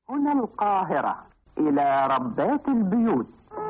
هنا القاهرة إلى ربات البيوت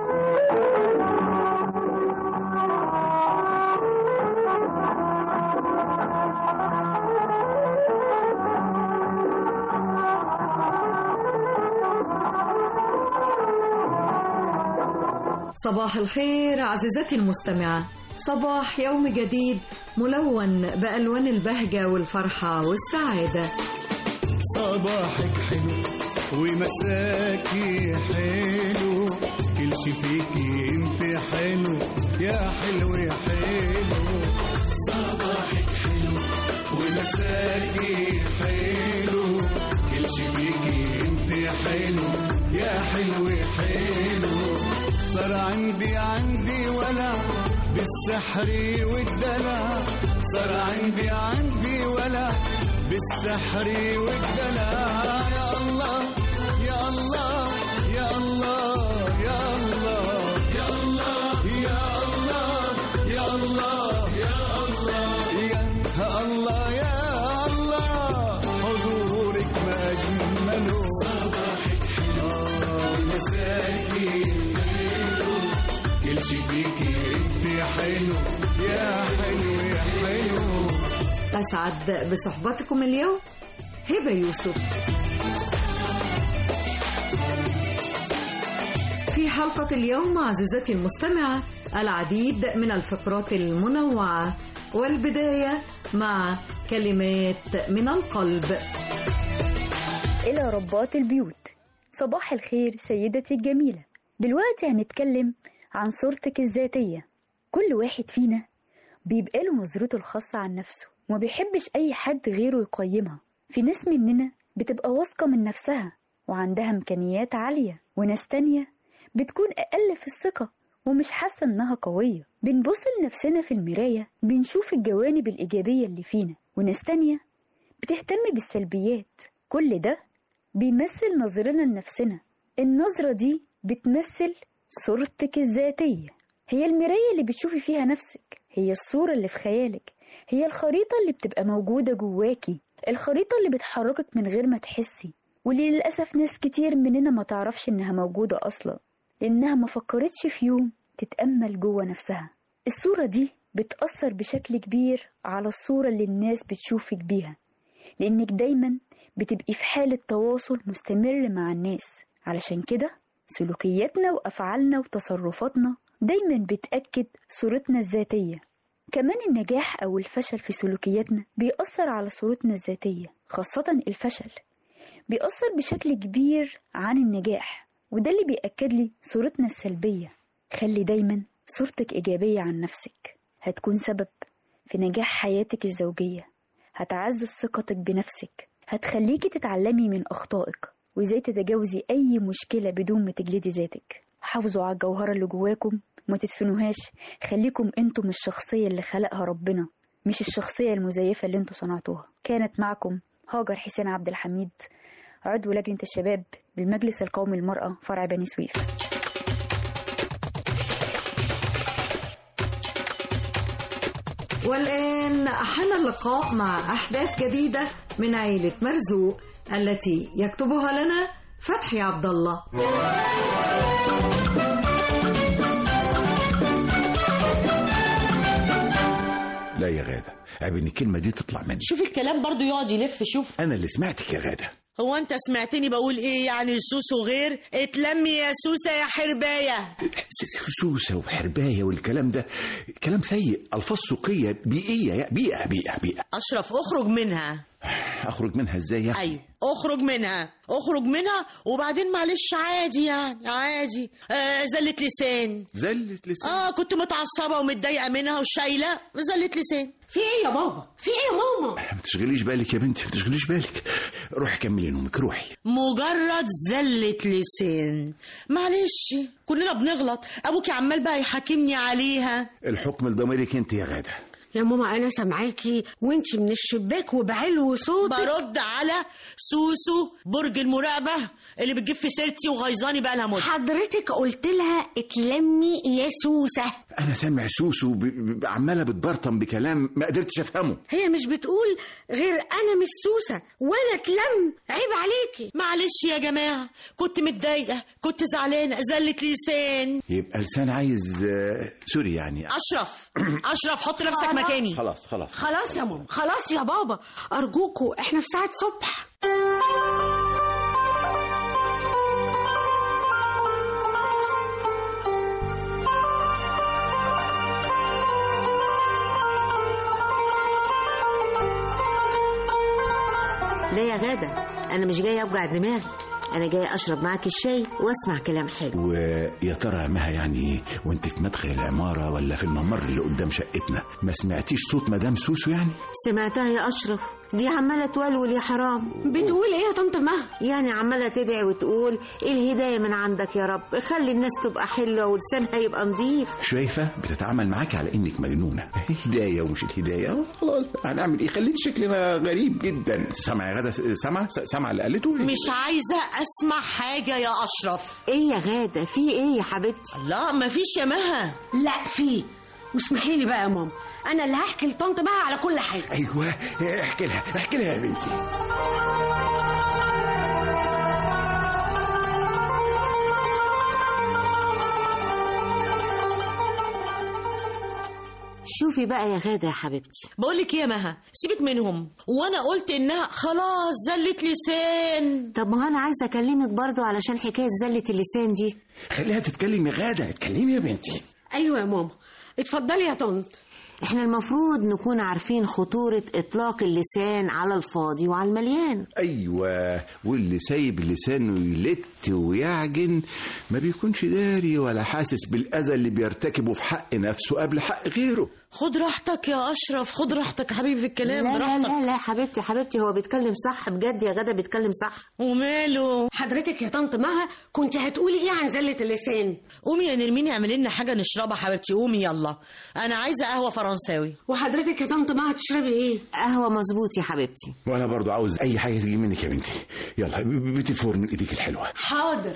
صباح الخير عزيزتي المستمعة صباح يوم جديد ملون بألوان البهجة والفرحة والسعادة صباحك حلو ومساكي حلو كل شي فيكي انت حلو يا حلو يا حلو صباحك حلو ومساكي حلو كل شي فيكي انت حلو يا حلو يا حلو صار عندي عندي ولا بالسحر والدلع صار عندي عندي ولا بالسحر والدلع يا الله يا الله يا الله يا الله يا الله يا الله يا الله يا الله يا الله يا الله حضورك ما أجمله صباحك حلو مساكي حلو كل شي فيكي انت حلو يا حلو يا حلو أسعد بصحبتكم اليوم هبة يوسف في حلقة اليوم عزيزتي المستمعة العديد من الفقرات المنوعة والبداية مع كلمات من القلب إلى ربات البيوت صباح الخير سيدتي الجميلة دلوقتي هنتكلم عن صورتك الذاتية كل واحد فينا بيبقى له نظرته الخاصة عن نفسه وما بيحبش أي حد غيره يقيمها في ناس مننا بتبقى واثقة من نفسها وعندها إمكانيات عالية وناس تانية بتكون أقل في الثقة ومش حاسة إنها قوية بنبص لنفسنا في المراية بنشوف الجوانب الإيجابية اللي فينا وناس تانية بتهتم بالسلبيات كل ده بيمثل نظرنا لنفسنا النظرة دي بتمثل صورتك الذاتية هي المراية اللي بتشوفي فيها نفسك هي الصورة اللي في خيالك هي الخريطة اللي بتبقى موجودة جواكي الخريطة اللي بتحركك من غير ما تحسي واللي للأسف ناس كتير مننا ما تعرفش إنها موجودة أصلا لأنها ما فكرتش في يوم تتأمل جوه نفسها الصورة دي بتأثر بشكل كبير على الصورة اللي الناس بتشوفك بيها لأنك دايما بتبقي في حالة تواصل مستمر مع الناس علشان كده سلوكياتنا وأفعالنا وتصرفاتنا دايما بتأكد صورتنا الذاتية كمان النجاح أو الفشل في سلوكياتنا بيأثر على صورتنا الذاتية خاصة الفشل بيأثر بشكل كبير عن النجاح وده اللي بيأكد لي صورتنا السلبية خلي دايما صورتك إيجابية عن نفسك هتكون سبب في نجاح حياتك الزوجية هتعزز ثقتك بنفسك هتخليكي تتعلمي من أخطائك وإزاي تتجاوزي أي مشكلة بدون ما تجلدي ذاتك حافظوا على الجوهرة اللي جواكم وما تدفنوهاش خليكم انتم الشخصية اللي خلقها ربنا مش الشخصية المزيفة اللي انتوا صنعتوها كانت معكم هاجر حسين عبد الحميد عضو لجنة الشباب بالمجلس القومي للمرأة فرع بني سويف والآن حان اللقاء مع أحداث جديدة من عيلة مرزوق التي يكتبها لنا فتحي عبد الله لا يا غادة عيب ان الكلمة دي تطلع مني شوف الكلام برضو يقعد يلف شوف انا اللي سمعتك يا غادة هو انت سمعتني بقول ايه يعني سوسو غير اتلمي يا سوسة يا حرباية س- سوسة وحرباية والكلام ده كلام سيء الفاظ سوقية بيئية يا- بيئة بيئة بيئة اشرف اخرج منها اخرج منها ازاي يا ايوه اخرج منها اخرج منها وبعدين معلش عادي يعني عادي آه زلة لسان زلت لسان اه كنت متعصبة ومتضايقة منها وشايلة زلة لسان في ايه يا بابا في ايه يا ماما ما تشغليش بالك يا بنتي ما تشغليش بالك روحي كملي نومك روحي مجرد زلة لسان معلش كلنا بنغلط ابوكي عمال بقى يحاكمني عليها الحكم لضميرك انت يا غادة يا ماما انا سامعاكي وانتي من الشباك وبعلو صوت برد على سوسو برج المراقبة اللي بتجيب في سيرتي وغيظاني بقى لها مدة حضرتك قلت لها اتلمي يا سوسه انا سامع سوسو ب- ب- عماله بتبرطم بكلام ما قدرتش افهمه هي مش بتقول غير انا مش سوسه وانا اتلم عيب عليكي معلش يا جماعة كنت متضايقة كنت زعلانة زلة لسان يبقى لسان عايز آه، سوري يعني أشرف أشرف حط نفسك مكاني خلاص خلاص خلاص يا ماما خلاص يا بابا ارجوكوا احنا في ساعه صبح لا يا غادة أنا مش جاية أوجع دماغي أنا جاية أشرب معاك الشاي وأسمع كلام حلو ويا ترى يا مها يعني وانت في مدخل العمارة ولا في الممر اللي قدام شقتنا ما سمعتيش صوت مدام سوسو يعني سمعتها يا أشرف دي عمالة تولول يا حرام بتقول ايه يا طنط مها يعني عمالة تدعي وتقول الهداية من عندك يا رب خلي الناس تبقى حلوة ولسانها يبقى نظيف شايفة بتتعامل معاك على انك مجنونة هداية ومش الهداية خلاص هنعمل ايه خليت شكلنا غريب جدا سامع يا غدا سامع سامع اللي قالته مش عايزة أسمع حاجة يا أشرف إيه يا غادة في إيه يا حبيبتي لا مفيش يا مها لا في واسمحي لي بقى يا ماما انا اللي هحكي لطنط مها على كل حاجه ايوه احكي لها احكي لها يا بنتي شوفي بقى يا غادة يا حبيبتي بقولك إيه يا مها سيبك منهم وأنا قلت إنها خلاص زلة لسان طب ما هو أنا عايزة أكلمك برضو علشان حكاية زلة اللسان دي خليها تتكلم يا غادة اتكلمي يا بنتي ايوه يا ماما اتفضلي يا طنط احنا المفروض نكون عارفين خطورة إطلاق اللسان على الفاضي وعلى المليان ايوه واللي سايب لسانه يلت ويعجن ما بيكونش داري ولا حاسس بالاذى اللي بيرتكبه في حق نفسه قبل حق غيره خد راحتك يا أشرف خد راحتك يا حبيبي في الكلام لا لا براحتك لا لا حبيبتي حبيبتي هو بيتكلم صح بجد يا غدا بيتكلم صح وماله حضرتك يا طنط مها كنت هتقولي ايه عن زله اللسان قومي يا نرمين اعملي لنا حاجة نشربها حبيبتي قومي يلا أنا عايزة قهوة فرنساوي وحضرتك يا طنط مها تشربي ايه قهوة مظبوط يا حبيبتي وانا برضو عاوز اي حاجه تيجي منك يا بنتي يلا ب- بيتي فور من ايديك الحلوه حاضر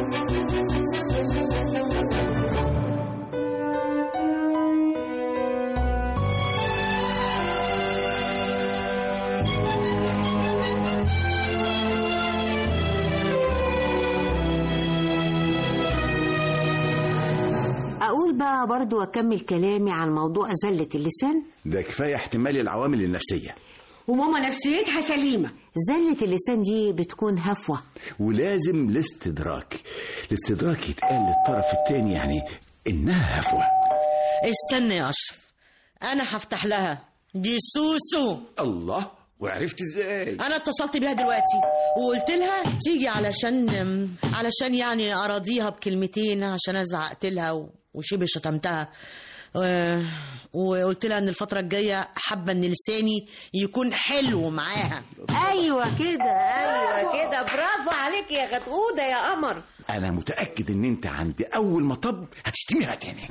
أقول بقى برضو أكمل كلامي عن موضوع زلة اللسان ده كفايه احتمال العوامل النفسيه وماما نفسيتها سليمه زلة اللسان دي بتكون هفوة ولازم الاستدراك الاستدراك يتقال للطرف الثاني يعني انها هفوه استنى يا أشرف أنا هفتح لها دي سوسو الله وعرفت ازاي انا اتصلت بيها دلوقتي وقلت لها تيجي علشان علشان يعني اراضيها بكلمتين عشان ازعقت لها و- وشبه شتمتها و- وقلت لها ان الفتره الجايه حابه ان لساني يكون حلو معاها أيوة كده أيوة كده برافو عليك يا غدقودة يا قمر انا متاكد ان انت عند اول مطب هتشتميها تاني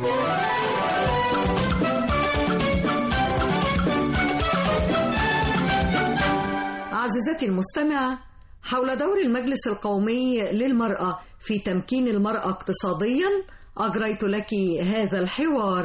عزيزتي المستمعة حول دور المجلس القومي للمرأة في تمكين المرأة اقتصاديا أجريت لك هذا الحوار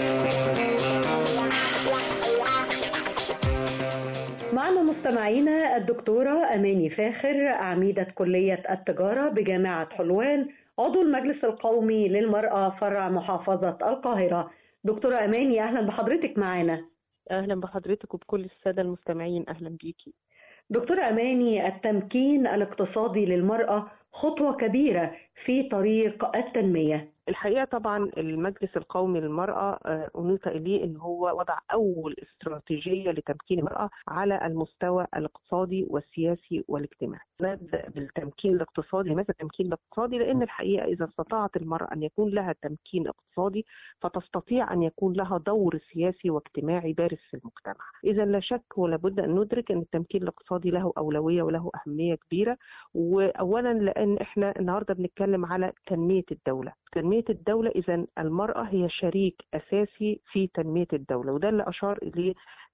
معنا مستمعينا الدكتورة أماني فاخر عميدة كلية التجارة بجامعة حلوان عضو المجلس القومي للمرأة فرع محافظة القاهرة دكتورة أماني أهلا بحضرتك معنا اهلا بحضرتك وبكل الساده المستمعين اهلا بيكي دكتورة أماني التمكين الاقتصادي للمرأة خطوة كبيرة في طريق التنمية الحقيقه طبعا المجلس القومي للمراه آه، انيط اليه ان هو وضع اول استراتيجيه لتمكين المراه على المستوى الاقتصادي والسياسي والاجتماعي. نبدا بالتمكين الاقتصادي، لماذا التمكين الاقتصادي؟ لان الحقيقه اذا استطاعت المراه ان يكون لها تمكين اقتصادي فتستطيع ان يكون لها دور سياسي واجتماعي بارز في المجتمع. اذا لا شك ولا بد ان ندرك ان التمكين الاقتصادي له اولويه وله اهميه كبيره واولا لان احنا النهارده بنتكلم على تنميه الدوله. تنميه الدوله اذا المراه هي شريك اساسي في تنميه الدوله وده اللي اشار اليه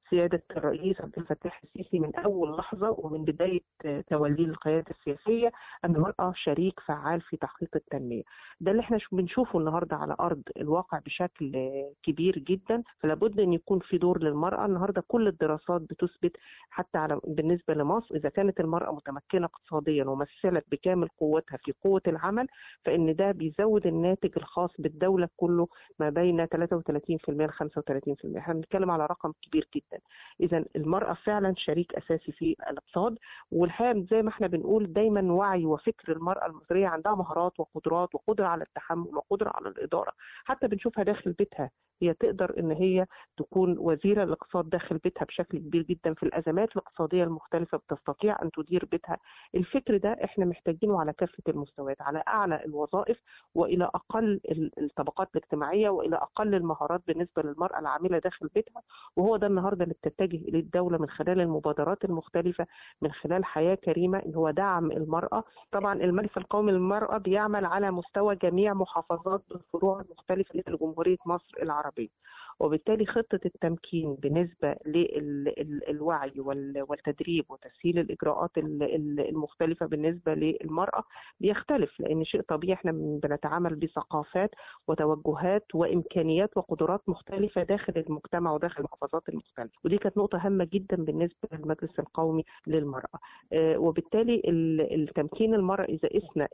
سيادة الرئيس عبد الفتاح السيسي من أول لحظة ومن بداية توليه القيادة السياسية أن المرأة شريك فعال في تحقيق التنمية ده اللي احنا بنشوفه النهاردة على أرض الواقع بشكل كبير جدا فلا بد أن يكون في دور للمرأة النهاردة كل الدراسات بتثبت حتى على بالنسبة لمصر إذا كانت المرأة متمكنة اقتصاديا ومثلت بكامل قوتها في قوة العمل فإن ده بيزود الناتج الخاص بالدولة كله ما بين 33% ل 35% احنا بنتكلم على رقم كبير جدا اذا المراه فعلا شريك اساسي في الاقتصاد والحقيقه زي ما احنا بنقول دايما وعي وفكر المراه المصريه عندها مهارات وقدرات وقدره على التحمل وقدره على الاداره حتى بنشوفها داخل بيتها هي تقدر ان هي تكون وزيره الاقتصاد داخل بيتها بشكل كبير جدا في الازمات الاقتصاديه المختلفه بتستطيع ان تدير بيتها الفكر ده احنا محتاجينه على كافه المستويات على اعلى الوظائف والى اقل الطبقات الاجتماعيه والى اقل المهارات بالنسبه للمراه العامله داخل بيتها وهو ده النهارده اللي بتتجه اليه الدوله من خلال المبادرات المختلفه من خلال حياه كريمه ان هو دعم المراه طبعا المجلس القومي للمراه بيعمل على مستوى جميع محافظات الفروع المختلفه لجمهوريه مصر العربيه وبالتالي خطة التمكين بالنسبة للوعي والتدريب وتسهيل الإجراءات المختلفة بالنسبة للمرأة بيختلف لأن شيء طبيعي احنا بنتعامل بثقافات وتوجهات وإمكانيات وقدرات مختلفة داخل المجتمع وداخل المحافظات المختلفة ودي كانت نقطة هامة جدا بالنسبة للمجلس القومي للمرأة وبالتالي التمكين المرأة إذا قسنا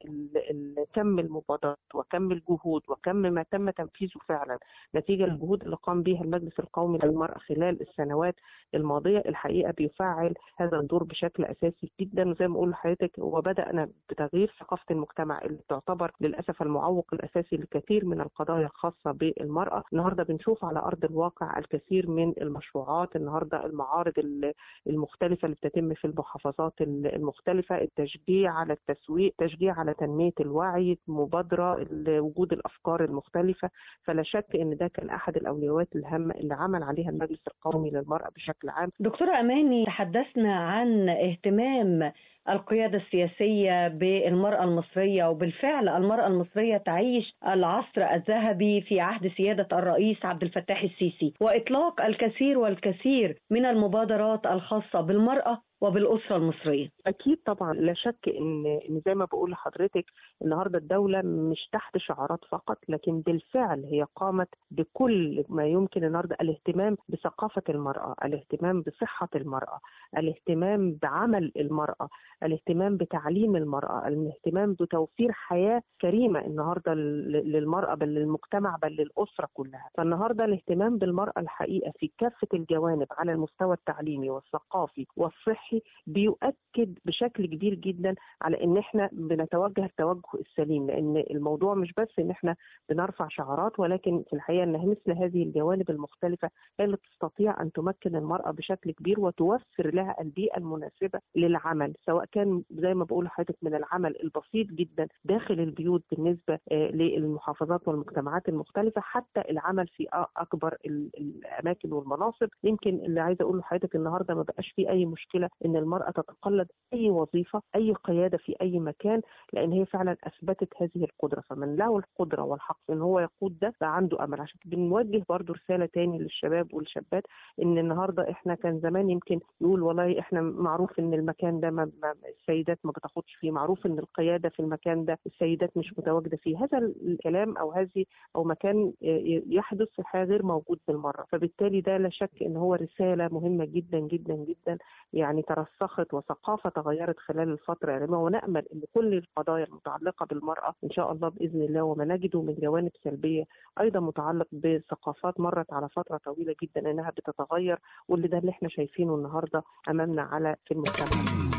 كم المبادرات وكم الجهود وكم ما تم تنفيذه فعلا نتيجة للجهود اللي قام بها المجلس القومي للمرأة خلال السنوات الماضية الحقيقة بيفعل هذا الدور بشكل أساسي جدا وزي ما أقول لحضرتك وبدأنا بتغيير ثقافة المجتمع اللي تعتبر للأسف المعوق الأساسي لكثير من القضايا الخاصة بالمرأة النهاردة بنشوف على أرض الواقع الكثير من المشروعات النهاردة المعارض المختلفة اللي بتتم في المحافظات المختلفة التشجيع على التسويق تشجيع على تنمية الوعي مبادرة وجود الأفكار المختلفة فلا شك أن ده كان أحد الأولويات الهامة اللي عمل عليها المجلس القومي للمرأة بشكل عام دكتورة أماني تحدثنا عن اهتمام القيادة السياسية بالمرأة المصرية وبالفعل المرأة المصرية تعيش العصر الذهبي في عهد سيادة الرئيس عبد الفتاح السيسي وإطلاق الكثير والكثير من المبادرات الخاصة بالمرأة وبالأسرة المصرية أكيد طبعا لا شك إن إن زي ما بقول لحضرتك النهارده الدولة مش تحت شعارات فقط لكن بالفعل هي قامت بكل ما يمكن النهارده الاهتمام بثقافة المرأة، الاهتمام بصحة المرأة، الاهتمام بعمل المرأة، الاهتمام بتعليم المرأة، الاهتمام بتوفير حياة كريمة النهارده للمرأة بل للمجتمع بل للأسرة كلها، فالنهارده الاهتمام بالمرأة الحقيقة في كافة الجوانب على المستوى التعليمي والثقافي والصحي بيؤكد بشكل كبير جدا على ان احنا بنتوجه التوجه السليم لان الموضوع مش بس ان احنا بنرفع شعارات ولكن في الحقيقه ان مثل هذه الجوانب المختلفه هي اللي تستطيع ان تمكن المراه بشكل كبير وتوفر لها البيئه المناسبه للعمل سواء كان زي ما بقول لحضرتك من العمل البسيط جدا داخل البيوت بالنسبه للمحافظات والمجتمعات المختلفه حتى العمل في اكبر الاماكن والمناصب يمكن اللي عايزه اقول لحضرتك النهارده ما بقاش في اي مشكله ان المراه تتقلد اي وظيفه اي قياده في اي مكان لان هي فعلا اثبتت هذه القدره فمن له القدره والحق ان هو يقود ده فعنده امل عشان بنوجه برضو رساله تاني للشباب والشابات ان النهارده احنا كان زمان يمكن يقول والله احنا معروف ان المكان ده ما ما السيدات ما بتاخدش فيه معروف ان القياده في المكان ده السيدات مش متواجده فيه هذا الكلام او هذه او مكان يحدث في الحياه غير موجود بالمره فبالتالي ده لا شك ان هو رساله مهمه جدا جدا جدا يعني ترسخت وثقافه تغيرت خلال الفتره يعني ونامل ان كل القضايا المتعلقه بالمراه ان شاء الله باذن الله وما نجده من جوانب سلبيه ايضا متعلق بثقافات مرت على فتره طويله جدا انها بتتغير واللي ده اللي احنا شايفينه النهارده امامنا على في المجتمع.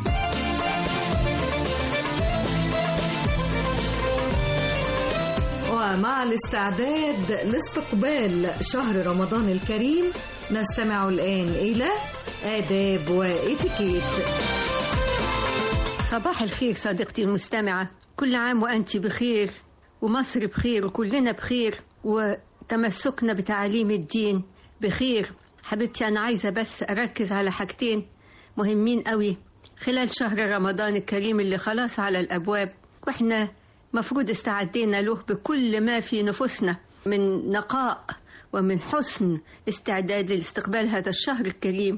ومع الاستعداد لاستقبال شهر رمضان الكريم نستمع الآن إلى آداب وإتيكيت صباح الخير صديقتي المستمعة كل عام وأنت بخير ومصر بخير وكلنا بخير وتمسكنا بتعاليم الدين بخير حبيبتي أنا عايزة بس أركز على حاجتين مهمين قوي خلال شهر رمضان الكريم اللي خلاص على الأبواب وإحنا مفروض استعدينا له بكل ما في نفوسنا من نقاء ومن حسن استعداد لاستقبال هذا الشهر الكريم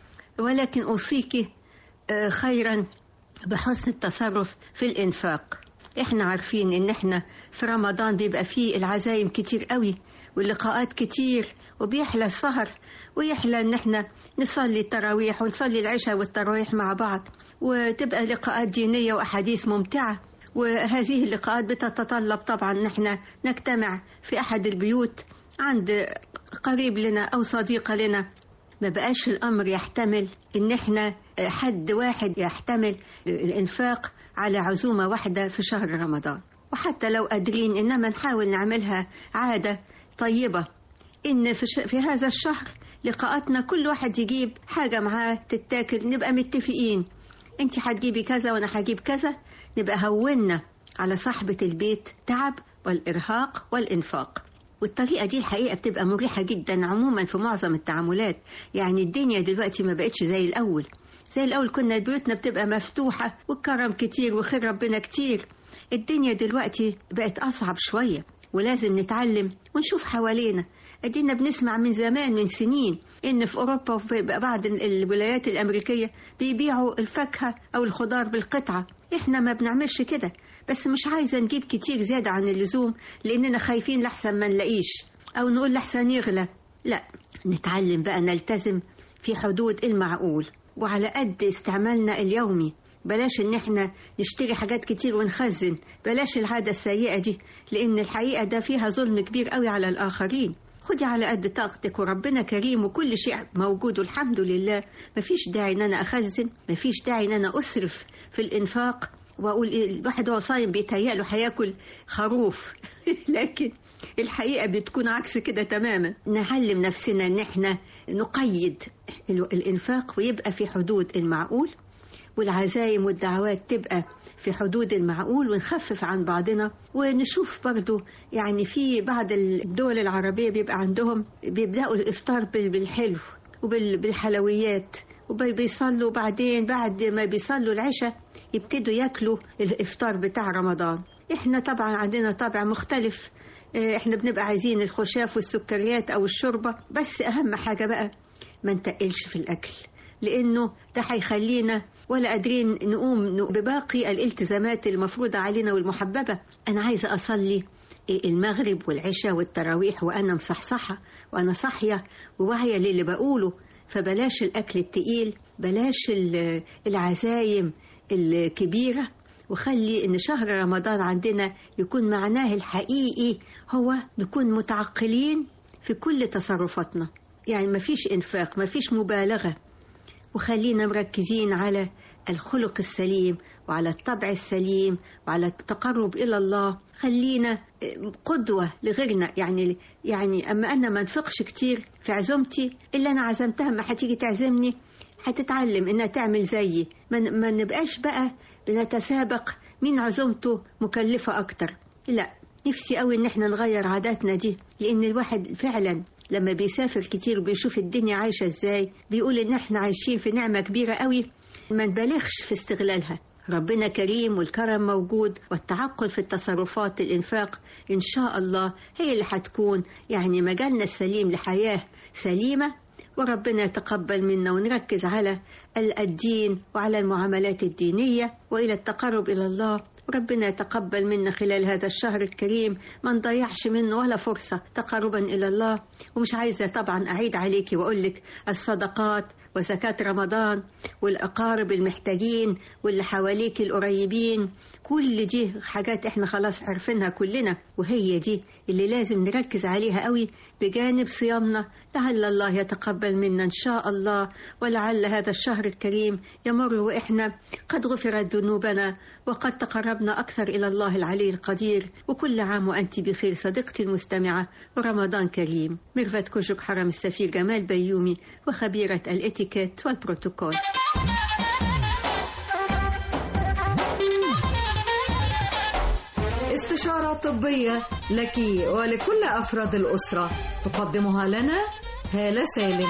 ولكن أوصيك آه، خيرا بحسن التصرف في الإنفاق احنا عارفين ان احنا في رمضان بيبقى فيه العزايم كتير قوي واللقاءات كتير وبيحلى السهر ويحلى ان احنا نصلي التراويح ونصلي العشاء والتراويح مع بعض وتبقى لقاءات دينية وأحاديث ممتعة وهذه اللقاءات بتتطلب طبعا ان احنا نجتمع في أحد البيوت عند قريب لنا أو صديقة لنا ما بقاش الأمر يحتمل إن إحنا حد واحد يحتمل الإنفاق على عزومة واحدة في شهر رمضان وحتى لو قادرين إنما نحاول نعملها عادة طيبة إن في, ش... في هذا الشهر لقاءاتنا كل واحد يجيب حاجة معاه تتاكل نبقى متفقين انت هتجيبي كذا وانا هجيب كذا نبقى هونا على صاحبة البيت تعب والإرهاق والإنفاق والطريقة دي الحقيقة بتبقى مريحة جدا عموما في معظم التعاملات يعني الدنيا دلوقتي ما بقتش زي الأول زي الأول كنا بيوتنا بتبقى مفتوحة والكرم كتير وخير ربنا كتير الدنيا دلوقتي بقت أصعب شوية ولازم نتعلم ونشوف حوالينا ادينا بنسمع من زمان من سنين ان في اوروبا وفي بعض الولايات الامريكيه بيبيعوا الفاكهه او الخضار بالقطعه احنا ما بنعملش كده بس مش عايزه نجيب كتير زياده عن اللزوم لاننا خايفين لحسن ما نلاقيش او نقول لحسن يغلى لا نتعلم بقى نلتزم في حدود المعقول وعلى قد استعمالنا اليومي بلاش ان احنا نشتري حاجات كتير ونخزن بلاش العاده السيئه دي لان الحقيقه ده فيها ظلم كبير قوي على الاخرين خدي على قد طاقتك وربنا كريم وكل شيء موجود والحمد لله مفيش داعي ان انا اخزن مفيش داعي ان انا اسرف في الانفاق واقول إيه الواحد وهو صايم بيتهيأ له هياكل خروف لكن الحقيقه بتكون عكس كده تماما نعلم نفسنا ان احنا نقيد الانفاق ويبقى في حدود المعقول والعزايم والدعوات تبقى في حدود المعقول ونخفف عن بعضنا ونشوف برضو يعني في بعض الدول العربية بيبقى عندهم بيبدأوا الإفطار بالحلو وبالحلويات وبيصلوا بعدين بعد ما بيصلوا العشاء يبتدوا ياكلوا الإفطار بتاع رمضان احنا طبعا عندنا طابع مختلف احنا بنبقى عايزين الخشاف والسكريات او الشوربه بس اهم حاجه بقى ما نتقلش في الاكل لانه ده هيخلينا ولا قادرين نقوم بباقي الالتزامات المفروضة علينا والمحببة أنا عايزة أصلي المغرب والعشاء والتراويح وأنا مصحصحة وأنا صاحية وواعية للي بقوله فبلاش الأكل التقيل بلاش العزايم الكبيرة وخلي إن شهر رمضان عندنا يكون معناه الحقيقي هو نكون متعقلين في كل تصرفاتنا يعني مفيش إنفاق مفيش مبالغة وخلينا مركزين على الخلق السليم وعلى الطبع السليم وعلى التقرب إلى الله خلينا قدوة لغيرنا يعني يعني أما أنا ما انفقش كتير في عزومتي اللي أنا عزمتها ما هتيجي تعزمني هتتعلم إنها تعمل زيي ما, ما نبقاش بقى بنتسابق مين عزومته مكلفة أكتر لا نفسي قوي إن احنا نغير عاداتنا دي لأن الواحد فعلا لما بيسافر كتير وبيشوف الدنيا عايشة ازاي بيقول ان احنا عايشين في نعمة كبيرة قوي ما نبالغش في استغلالها ربنا كريم والكرم موجود والتعقل في التصرفات الإنفاق إن شاء الله هي اللي هتكون يعني مجالنا السليم لحياة سليمة وربنا يتقبل منا ونركز على الدين وعلى المعاملات الدينية وإلى التقرب إلى الله وربنا يتقبل منا خلال هذا الشهر الكريم ما نضيعش منه ولا فرصة تقربا إلى الله ومش عايزة طبعا أعيد عليكي وأقول لك الصدقات وزكاة رمضان والأقارب المحتاجين واللي حواليك القريبين كل دي حاجات احنا خلاص عارفينها كلنا وهي دي اللي لازم نركز عليها قوي بجانب صيامنا لعل الله يتقبل منا إن شاء الله ولعل هذا الشهر الكريم يمر وإحنا قد غفرت ذنوبنا وقد تقربنا أكثر إلى الله العلي القدير وكل عام وأنت بخير صديقتي المستمعة ورمضان كريم ميرفت كوجك حرم السفير جمال بيومي وخبيرة الاتيكيت والبروتوكول استشارة طبية لك ولكل أفراد الأسرة تقدمها لنا هالة سالم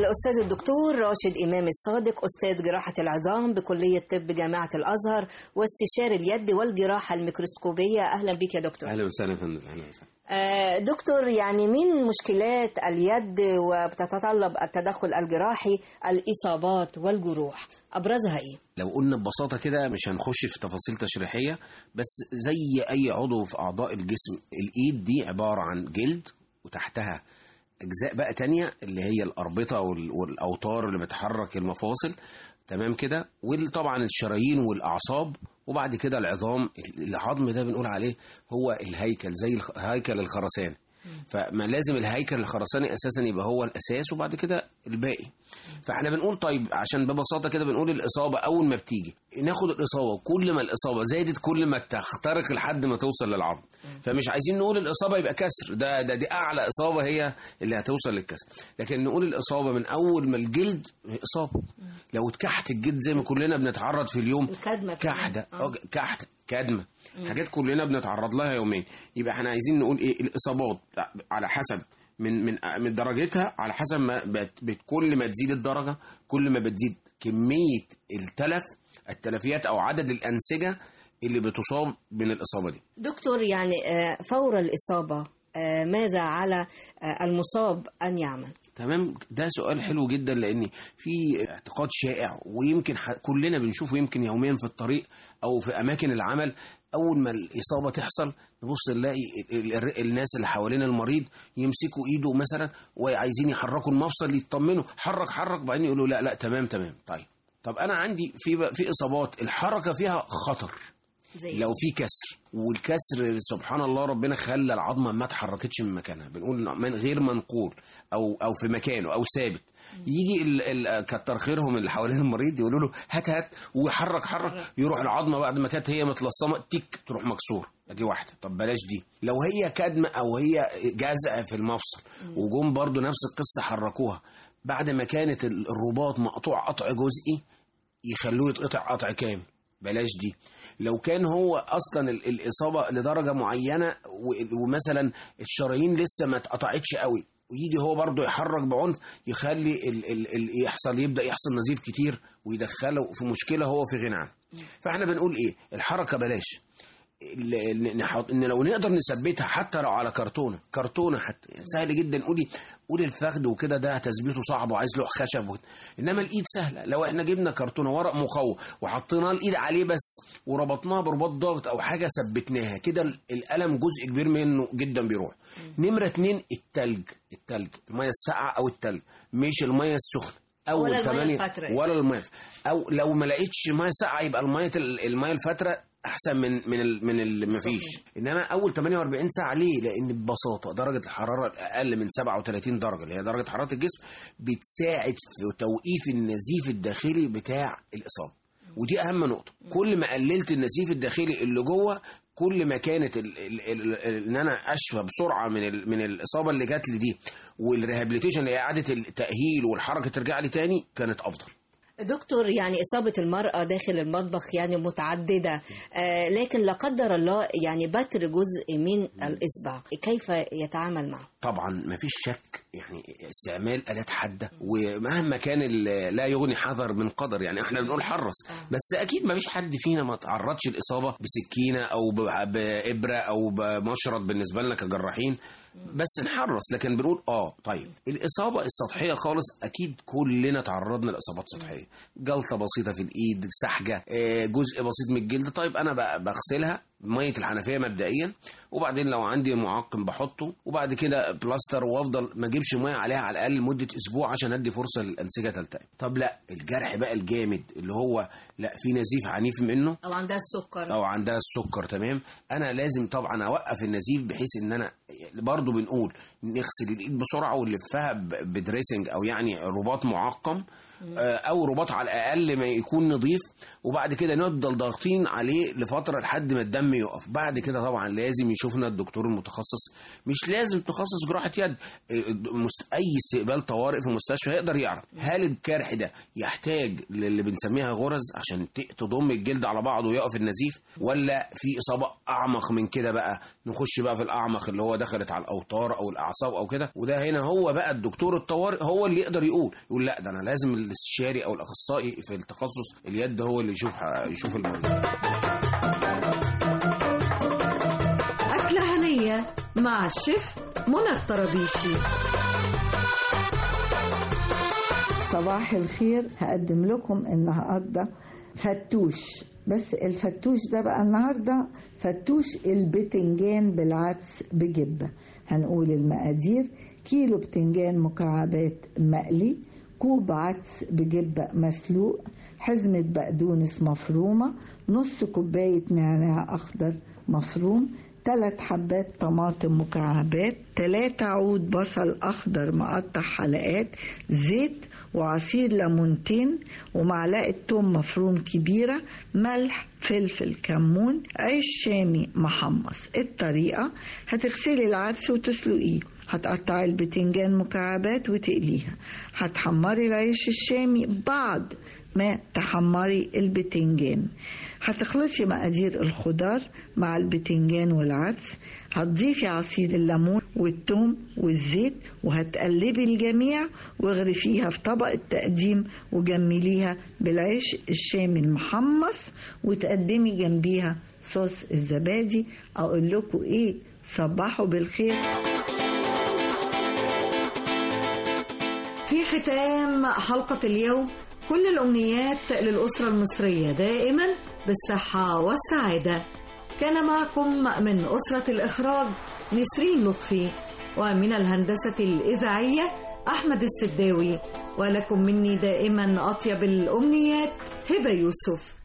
الأستاذ الدكتور راشد إمام الصادق أستاذ جراحة العظام بكلية طب جامعة الأزهر واستشاري اليد والجراحة الميكروسكوبية أهلا بك يا دكتور اهلا وسهلا يا فندم اهلا وسهلا آه، دكتور يعني من مشكلات اليد وبتتطلب التدخل الجراحي الإصابات والجروح أبرزها إيه؟ لو قلنا ببساطه كده مش هنخش في تفاصيل تشريحيه بس زي اي عضو في اعضاء الجسم الايد دي عباره عن جلد وتحتها اجزاء بقى تانية اللي هي الاربطه وال- والاوتار اللي بتحرك المفاصل تمام كده وطبعا الشرايين والاعصاب وبعد كده العظام العظم ده بنقول عليه هو الهيكل زي الخ- هيكل الخرسانه فما لازم الهيكل الخرساني اساسا يبقى هو الاساس وبعد كده الباقي فاحنا بنقول طيب عشان ببساطه كده بنقول الاصابه اول ما بتيجي ناخد الاصابه كل ما الاصابه زادت كل ما تخترق لحد ما توصل للعظم فمش عايزين نقول الاصابه يبقى كسر ده ده دي اعلى اصابه هي اللي هتوصل للكسر لكن نقول الاصابه من اول ما الجلد اصابه لو اتكحت الجلد زي ما كلنا بنتعرض في اليوم الكدمة كمان. كحده آه. أه، كحته كدمه مم. حاجات كلنا بنتعرض لها يوميا يبقى احنا عايزين نقول ايه الاصابات على حسب من من من درجتها على حسب ما بت بت كل ما تزيد الدرجه كل ما بتزيد كميه التلف التلفيات او عدد الانسجه اللي بتصاب من الاصابه دي دكتور يعني آه، فور الإصابة آه، ماذا على آه، المصاب أن يعمل؟ تمام ده سؤال حلو جدا لان في اعتقاد شائع ويمكن ح- كلنا بنشوفه يمكن يوميا في الطريق او في اماكن العمل اول ما الاصابه تحصل نبص نلاقي ال- ال- الناس اللي حوالين المريض يمسكوا ايده مثلا وعايزين يحركوا المفصل يطمنوا حرك حرك بعدين يقولوا لا لا تمام تمام طيب طب انا عندي في بقى- في اصابات الحركه فيها خطر زي لو في كسر والكسر سبحان الله ربنا خلى العظمه ما اتحركتش من مكانها بنقول من غير منقول او او في مكانه او ثابت يجي ال- ال- كتر خيرهم اللي حوالين المريض يقولوا له هات هات ويحرك حرك يروح العظمه بعد ما كانت هي متلصمه تيك تروح مكسور دي واحده طب بلاش دي لو هي كدمه او هي جزع في المفصل وجم برضو نفس القصه حركوها بعد ما كانت ال- الرباط مقطوع قطع جزئي يخلوه يتقطع قطع كامل بلاش دي لو كان هو اصلا ال- الاصابه لدرجه معينه و- ومثلا الشرايين لسه ما اتقطعتش قوي ويجي هو برضه يحرك بعنف يخلي ال ال ال يحصل يبدا يحصل نزيف كتير ويدخله في مشكله هو في غنى عنها فاحنا بنقول ايه الحركه بلاش ال- ال- نحط- ان لو نقدر نثبتها حتى لو على كرتونه كرتونه حتى يعني سهل جدا قولي قولي الفخذ وكده ده تثبيته صعب وعايز له خشب وكده. انما الايد سهله لو احنا جبنا كرتونه ورق مقوى وحطينا الايد عليه بس وربطناها برباط ضغط او حاجه ثبتناها كده ال- الالم جزء كبير منه جدا بيروح نمره اتنين التلج التلج الميه الساقعه او التلج مش الميه السخنه اول ولا المية تمانية الفترة. ولا الميه او لو ما لقيتش ميه ساقعه يبقى الميه الميه الفتره احسن من من ال من ال مفيش انما اول 48 ساعه ليه لان ببساطه درجه الحراره اقل من 37 درجه اللي هي درجه حراره الجسم بتساعد في توقيف النزيف الداخلي بتاع الاصابه ودي اهم نقطه كل ما قللت النزيف الداخلي اللي جوه كل ما كانت ال ال ال ال ان انا اشفى بسرعه من ال من الاصابه اللي جات لي دي والريهابيليتيشن اللي هي اعاده التاهيل والحركه ترجع لي تاني كانت افضل دكتور يعني إصابة المرأة داخل المطبخ يعني متعددة آه لكن لا قدر الله يعني بتر جزء من الإصبع كيف يتعامل معه؟ طبعا ما فيش شك يعني استعمال آلات حادة ومهما كان ال- لا يغني حذر من قدر يعني احنا بنقول حرص بس اكيد ما فيش حد فينا ما تعرضش الإصابة بسكينة او ب- بإبرة او بمشرط بالنسبة لنا كجراحين بس نحرص لكن بنقول اه طيب الإصابة السطحية خالص اكيد كلنا تعرضنا لإصابات سطحية جلطة بسيطة في الايد سحجة آه، جزء بسيط من الجلد طيب انا ب- بغسلها ميه الحنفيه مبدئيا وبعدين لو عندي معقم بحطه وبعد كده بلاستر وافضل ما اجيبش ميه عليها على الاقل مده اسبوع عشان ادي فرصه للانسجه تلتئم طب لا الجرح بقى الجامد اللي هو لا في نزيف عنيف منه أو عندها السكر او عندها السكر تمام انا لازم طبعا اوقف النزيف بحيث ان انا برضو بنقول نغسل الايد بسرعه ونلفها ب- بدريسنج او يعني رباط معقم آه، او رباط على الاقل ما يكون نظيف وبعد كده نفضل ضاغطين عليه لفتره لحد ما الدم يقف بعد كده طبعا لازم يشوفنا الدكتور المتخصص مش لازم تخصص جراحه يد آه، مست- اي استقبال طوارئ في مستشفى يقدر يعرف هل الجرح ده يحتاج للي بنسميها غرز عشان ت- تضم الجلد على بعضه ويقف النزيف ولا في اصابه اعمق من كده بقى نخش بقى في الاعمق اللي هو دخلت على الاوتار او الاعصاب او كده وده هنا هو بقى الدكتور الطوارئ هو اللي يقدر يقول يقول لا ده انا لازم الاستشاري او الاخصائي في التخصص اليد هو اللي يشوف يشوف المريض أكلة هنية مع الشيف منى الطرابيشي صباح الخير هقدم لكم النهارده فتوش بس الفتوش ده بقى النهارده فتوش البتنجان بالعدس بجبه هنقول المقادير كيلو بتنجان مكعبات مقلي كوب عدس بجبة مسلوق حزمة بقدونس مفرومة نص كوباية نعناع أخضر مفروم ثلاث حبات طماطم مكعبات ثلاثة عود بصل أخضر مقطع حلقات زيت وعصير ليمونتين ومعلقة توم مفروم كبيرة ملح فلفل كمون عيش شامي محمص الطريقة هتغسلي العدس وتسلقيه هتقطعي البتنجان مكعبات وتقليها هتحمري العيش الشامي بعد ما تحمري البتنجان هتخلطي مقادير الخضار مع البتنجان والعدس هتضيفي عصير الليمون والثوم والزيت وهتقلبي الجميع واغرفيها في طبق التقديم وجمليها بالعيش الشامي المحمص وتقدمي جنبيها صوص الزبادي اقول لكم ايه صبحوا بالخير في ختام حلقة اليوم كل الأمنيات للأسرة المصرية دائما بالصحة والسعادة كان معكم من أسرة الإخراج نسرين لطفي ومن الهندسة الإذاعية أحمد السداوي ولكم مني دائما أطيب الأمنيات هبة يوسف